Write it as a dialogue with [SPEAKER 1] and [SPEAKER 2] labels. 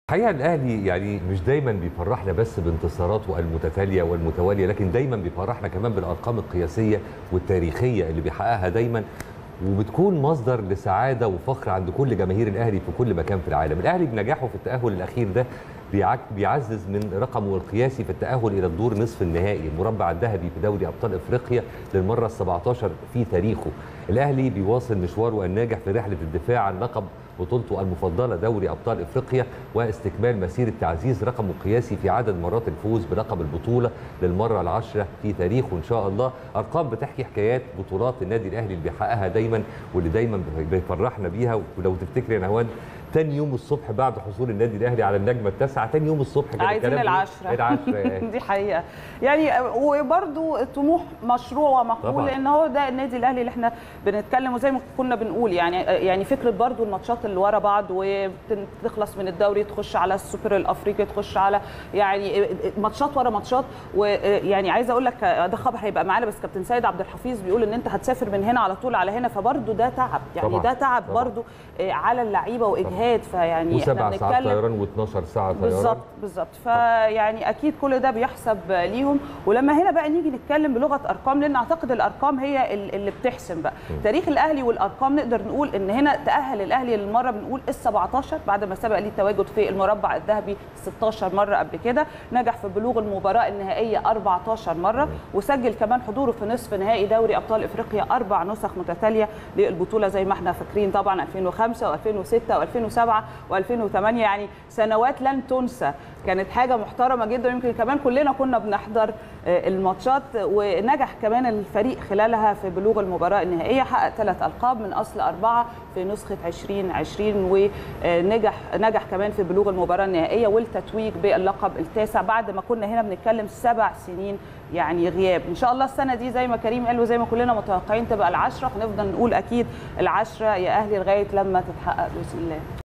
[SPEAKER 1] الحقيقه الاهلي يعني مش دايما بيفرحنا بس بانتصاراته المتتاليه والمتواليه لكن دايما بيفرحنا كمان بالارقام القياسيه والتاريخيه اللي بيحققها دايما وبتكون مصدر لسعاده وفخر عند كل جماهير الاهلي في كل مكان في العالم الاهلي بنجاحه في التاهل الاخير ده بيعك- بيعزز من رقمه القياسي في التاهل الى الدور نصف النهائي المربع الذهبي في دوري ابطال افريقيا للمره ال 17 في تاريخه الاهلي بيواصل مشواره الناجح في رحله الدفاع عن لقب بطولته المفضله دوري ابطال افريقيا واستكمال مسيره تعزيز رقمه القياسي في عدد مرات الفوز بلقب البطوله للمره العاشره في تاريخه ان شاء الله ارقام بتحكي حكايات بطولات النادي الاهلي اللي بيحققها دايما واللي دايما بيفرحنا بيها ولو تفتكر يا نهوان تاني يوم الصبح بعد حصول النادي الاهلي على النجمه التاسعه تاني يوم الصبح كان
[SPEAKER 2] عايزين
[SPEAKER 1] الكلام إيه؟
[SPEAKER 2] العشرة.
[SPEAKER 1] العشره يعني.
[SPEAKER 2] دي حقيقه يعني وبرده طموح مشروع ومقبول
[SPEAKER 1] طبعاً.
[SPEAKER 2] لان هو ده النادي الاهلي اللي احنا بنتكلم وزي ما كنا بنقول يعني يعني فكره برده الماتشات اللي ورا بعض وتخلص من الدوري تخش على السوبر الافريقي تخش على يعني ماتشات ورا ماتشات ويعني عايزه اقول لك ده خبر هيبقى معانا بس كابتن سيد عبد الحفيظ بيقول ان انت هتسافر من هنا على طول على هنا فبرده ده تعب يعني
[SPEAKER 1] طبعاً.
[SPEAKER 2] ده تعب
[SPEAKER 1] طبعاً.
[SPEAKER 2] برده على اللعيبه واجهاد فيعني
[SPEAKER 1] وسبع ساعات طيران و12 ساعه طيران
[SPEAKER 2] بالظبط بالظبط فيعني اكيد كل ده بيحسب ليهم ولما هنا بقى نيجي نتكلم بلغه ارقام لان اعتقد الارقام هي ال- اللي بتحسم بقى تاريخ الاهلي والارقام نقدر نقول ان هنا تاهل الاهلي للمره بنقول ال 17 بعد ما سبق ليه التواجد في المربع الذهبي 16 مره قبل كده نجح في بلوغ المباراه النهائيه 14 مره وسجل كمان حضوره في نصف نهائي دوري ابطال افريقيا اربع نسخ متتاليه للبطوله زي ما احنا فاكرين طبعا 2005 و2006 و2007 و2008 يعني سنوات لن تنسى كانت حاجه محترمه جدا يمكن كمان كلنا كنا بنحضر آه، الماتشات ونجح كمان الفريق خلالها في بلوغ المباراه النهائيه حقق ثلاث القاب من اصل اربعه في نسخه 2020 ونجح نجح كمان في بلوغ المباراه النهائيه والتتويج باللقب التاسع بعد ما كنا هنا بنتكلم سبع سنين يعني غياب ان شاء الله السنه دي زي ما كريم قال وزي ما كلنا متوقعين تبقى العشره هنفضل نقول اكيد العشره يا اهلي لغايه لما تتحقق باذن الله